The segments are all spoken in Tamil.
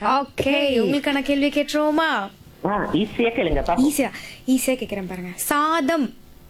ஓகே உங்களுக்கான கேள்வி கேட்டுருவோமா ஆ ஈஸியா கேளுங்க பாப்போம். ஈஸியா ஈஸியா கேக்குறேன் பாருங்க சாதம்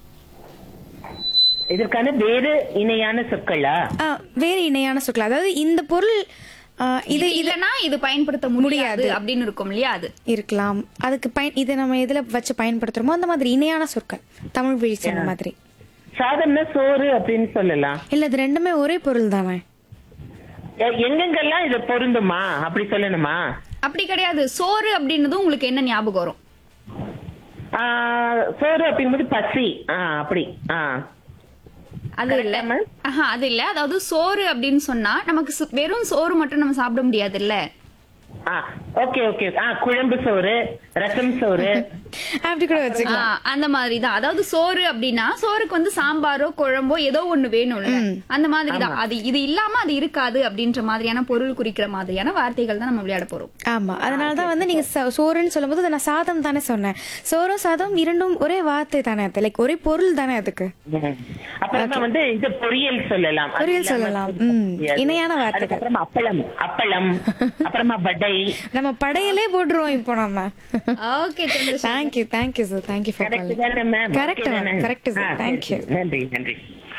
இதற்கான வேறு இணையான சொற்களா ஆ, வேறு இணையான சொற்கள் அதாவது இந்த பொருள் ஆ, இது இது இல்லனா இது பயன்படுத்த முடியாது அப்படின்னு இருக்கும் இல்லையா அது இருக்கலாம் அதுக்கு பயன் இதை நம்ம எதுல வச்சு பயன்படுத்துறோமோ அந்த மாதிரி இணையான சொற்கள் தமிழ் வீழ்ச்சி அந்த மாதிரி சாதம்னா சோறு அப்படின்னு சொல்லலாம் இல்ல இது ரெண்டுமே ஒரே பொருள் தானே எ- எங்கெங்கெல்லாம் இது பொருந்துமா அப்படி சொல்லணுமா அப்படி கிடையாது சோறு அப்படின்னதும் உங்களுக்கு என்ன ஞாபகம் வரும் ஆ, சோறு அப்படிங்கும்போது பசி ஆ அப்படி ஆ அது இல்ல Correct ஆ, ma'am? ஆஹா அது இல்ல அதாவது சோறு அப்படின்னு சொன்னா நமக்கு சு- வெறும் சோறு மட்டும் நம்ம சாப்பிட முடியாது இல்ல ஆ ஓகே ஓகே ஆ குழம்பு சோறு ரசம் சோறு அப்படி கூட வச்சுக்கலாம் அந்த மாதிரி தான் அதாவது சோறு அப்படின்னா சோறுக்கு வந்து சாம்பாரோ குழம்போ ஏதோ ஒண்ணு வேணும்ல அந்த மாதிரி தான் அது இது இல்லாம அது இருக்காது அப்படின்ற மாதிரியான பொருள் குறிக்கிற மாதிரியான வார்த்தைகள் தான் நம்ம விளையாட போறோம் ஆமா அதனாலதான் வந்து நீங்க ச- சோறுன்னு சொல்லும்போது அதை நான் சாதம் தானே சொன்னேன் சோறும் சாதம் இரண்டும் ஒரே வார்த்தை தானே அது லைக் ஒரே பொருள் தானே அதுக்கு ம். அப்புறமா வந்து இது பொரியல் சொல்லலாம் அது பொரியல் இல்லாம சொல்லலாம். இருக்க ம். முடியாது. இணையான வார்த்தைகள். அதுக்கப்புறமா அப்பளம் அப்பளம் அப்புறமா வடை நம்ம படையலே போட்டுருவோம் இப்போ நம்ம okay thank you thank you sir thank you for correct தானே ma'am correct correct sir thank you நன்றி நன்றி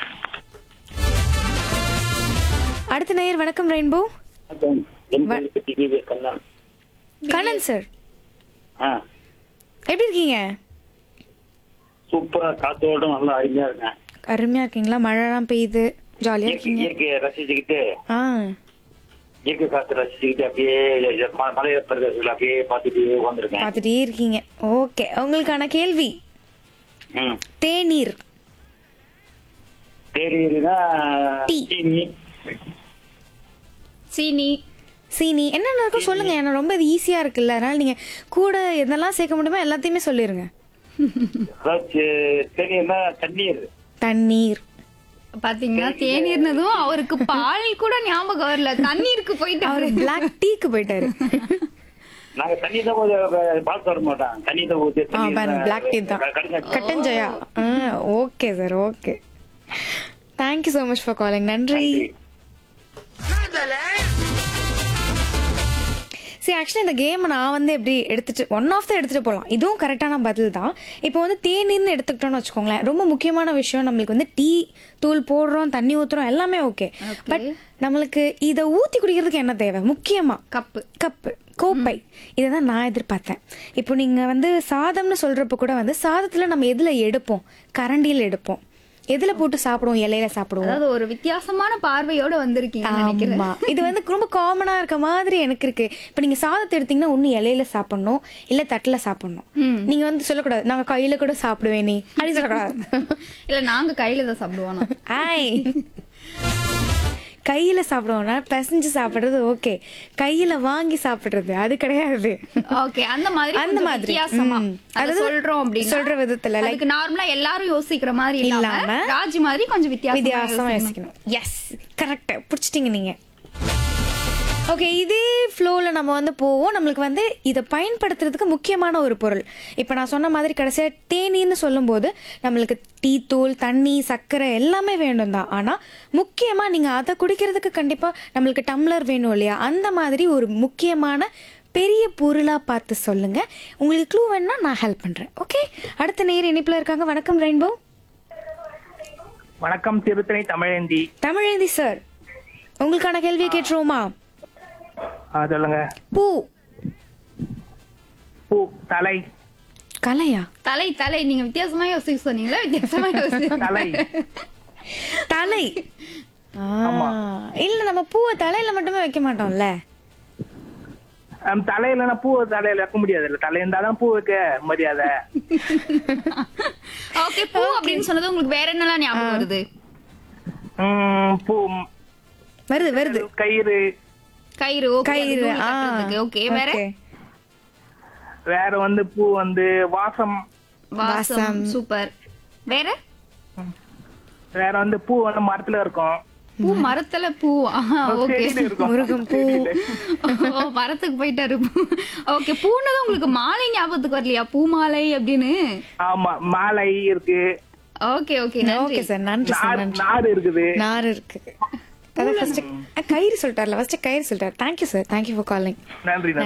அடுத்த நேயர் வணக்கம் ரெயின்போ கண்ணன் சார் ஆ எப்படி இருக்கீங்க சூப்பரா காத்தோட நல்லா அருமையா இருக்கேன் அருமையா இருக்கீங்களா மழைலாம் பெய்யுது ஜாலியா இயற்கை இருக்கீங்க இயற்கையை ரசிச்சுக்கிட்டு ஆ இயற்கை காத்து ரசிச்சுக்கிட்டு அப்படியே ம- மலைய பிரதேசத்துல அப்படியே பார்த்துட்டு உட்காந்துருக்கேன் பார்த்துட்டே இருக்கீங்க ஓகே உங்களுக்கான கேள்வி ம் தேநீர் தேடினா டீ. சீனி சீனி சீனி என்னென்ன இருக்கும் சொல்லுங்க ஏன்னா ரொம்ப இது ஈஸியா இருக்குல்ல அதனால நீங்க கூட எதெல்லாம் சேர்க்க முடியுமோ எல்லாத்தையுமே சொல்லிருங்க அதாவது தேநீர்னா தண்ணீர் தண்ணீர் பாத்தீங்கன்னா தேநீர்னதும் அவருக்கு பால் கூட ஞாபகம் வரல தண்ணீருக்கு போயிட்டு அவர் பிளாக் டீக்கு போயிட்டாரு நாங்க தண்ணி தான் ஊத்தி- பால் தர மாட்டோம் தண்ணி தான் ஊத்தி ஆ தண்ணி பாருங்க பிளாக் டீ தான் கடைஞ்சி- கட்டன் Jaya okay sir okay thank you so much for calling நன்றி சரி ஆக்சுவலி இந்த கேம் நான் வந்து எப்படி எடுத்துட்டு ஒன் ஆஃப் தான் எடுத்துட்டு போகலாம் இதுவும் கரெக்டான பதில் தான் இப்போ வந்து தேநீர்னு எடுத்துக்கிட்டோம்னு வச்சுக்கோங்களேன் ரொம்ப முக்கியமான விஷயம் நம்மளுக்கு வந்து டீ தூள் போடுறோம் தண்ணி ஊத்துறோம் எல்லாமே ஓகே பட் நம்மளுக்கு இதை ஊத்தி குடிக்கிறதுக்கு என்ன தேவை முக்கியமா கப்பு கப்பு கோப்பை இதை தான் நான் எதிர்பார்த்தேன் இப்போ நீங்க வந்து சாதம்னு சொல்றப்ப கூட வந்து சாதத்துல நம்ம எதுல எடுப்போம் கரண்டியில் எடுப்போம் எதுல போட்டு சாப்பிடுவோம் இலையில சாப்பிடுவோம் அதாவது ஒரு வித்தியாசமான பார்வையோட வந்திருக்கீங்க நினைக்கிறேன் ஆமா இது வந்து ரொம்ப காமனா இருக்க மாதிரி எனக்கு இருக்கு இப்ப நீங்க சாதத்தை எடுத்தீங்கன்னா ஒண்ணு இலையில சாப்பிடணும் இல்ல தட்டுல சாப்பிடணும் நீங்க வந்து சொல்லக்கூடாது நாங்க கையில கூட சாப்பிடுவேன் நீ அப்படி சொல்லக்கூடாது இல்ல நாங்க கையில தான் சாப்பிடுவோம் ஆனா. ஆய் கையில சாப்பிடுவோம்னா பிசைஞ்சு சாப்பிடுறது ஓகே கையில வாங்கி சாப்பிடுறது அது கிடையாது ஓகே அந்த மாதிரி அந்த கொஞ்சம் மாதிரி. வித்தியாசமா ம். அத அதாவது சொல்றோம் அப்படின்னா சொல்ற விதத்துல, like- அதுக்கு நார்மலா எல்லாரும் யோசிக்கிற மாதிரி இல்லாம இல்லாம ராஜி மாதிரி கொஞ்சம் வித்தியாசமா வித்தியாசமா யோசிக்கணும். யோசிக்கணும் எஸ் கரெக்ட் பிடிச்சிட்டீங்க நீங்க ஓகே இதே ஃப்ளோல நம்ம வந்து போவோம் நம்மளுக்கு வந்து இதை பயன்படுத்துறதுக்கு முக்கியமான ஒரு பொருள் இப்போ நான் சொன்ன மாதிரி கடைசியா தேநீர்னு சொல்லும்போது நம்மளுக்கு டீ தூள் தண்ணி சர்க்கரை எல்லாமே வேண்டும் தான் ஆனா முக்கியமா நீங்க அதை குடிக்கிறதுக்கு கண்டிப்பா நம்மளுக்கு டம்ளர் வேணும் இல்லையா அந்த மாதிரி ஒரு முக்கியமான பெரிய பொருளா பார்த்து சொல்லுங்க உங்களுக்கு க்ளூ வேணும்னா நான் ஹெல்ப் பண்றேன் ஓகே அடுத்த நேர் இனிப்புல இருக்காங்க வணக்கம் ரெயின்போ வணக்கம் திருத்தணி தமிழேந்தி தமிழேந்தி சார் உங்களுக்கான கேள்வியை கேட்டுருவோமா ஆ, சொல்லுங்க பூ பூ தலை கலையா தலை தலை நீங்க வித்தியாசமா யோசிக்க சொன்னீங்களா வித்தியாசமா யோசிக்க தலை தலை ஆ, இல்ல நம்ம பூவை தலையில மட்டுமே வைக்க மாட்டோம்ல ஆம், தலையிலனா பூ தலையில வைக்க முடியாது இல்ல தலை இருந்தாதான் பூ வைக்க மரியாதை ஓகே பூ அப்படின்னு சொன்னது உங்களுக்கு வேற என்னலாம் ஞாபகம் வருது உம், பூ வருது வருது கயிறு கயிறு okay, அது கயிறு நூல் ஆ கட்டுறதுக்கு. ஓகே வேற okay. வேற வந்து பூ வந்து வாசம் வாசம் சூப்பர் வேற வேற வந்து பூ வந்து மரத்துல இருக்கும் பூ மரத்துல பூ ஓகே செடியில இருக்கும் முருகன் பூ ஓ, மரத்துக்கு போயிட்டாரு ஓகே பூனது உங்களுக்கு மாலை ஞாபகத்துக்கு வரலையா பூ மாலை அப்படின்னு ஆமா மாலை இருக்கு ஓகே ஓகே நன்றி ஓகே சார் நன்றி சார் நார் நன்றி நார் இருக்குது நார் இருக்கு அதான் ஃபர்ஸ்ட் கயிறு சொல்லிட்டார்ல ஃபர்ஸ்ட் கயிறு சொல்லிட்டார் thank you sir thank you for calling நன்றி நன்றி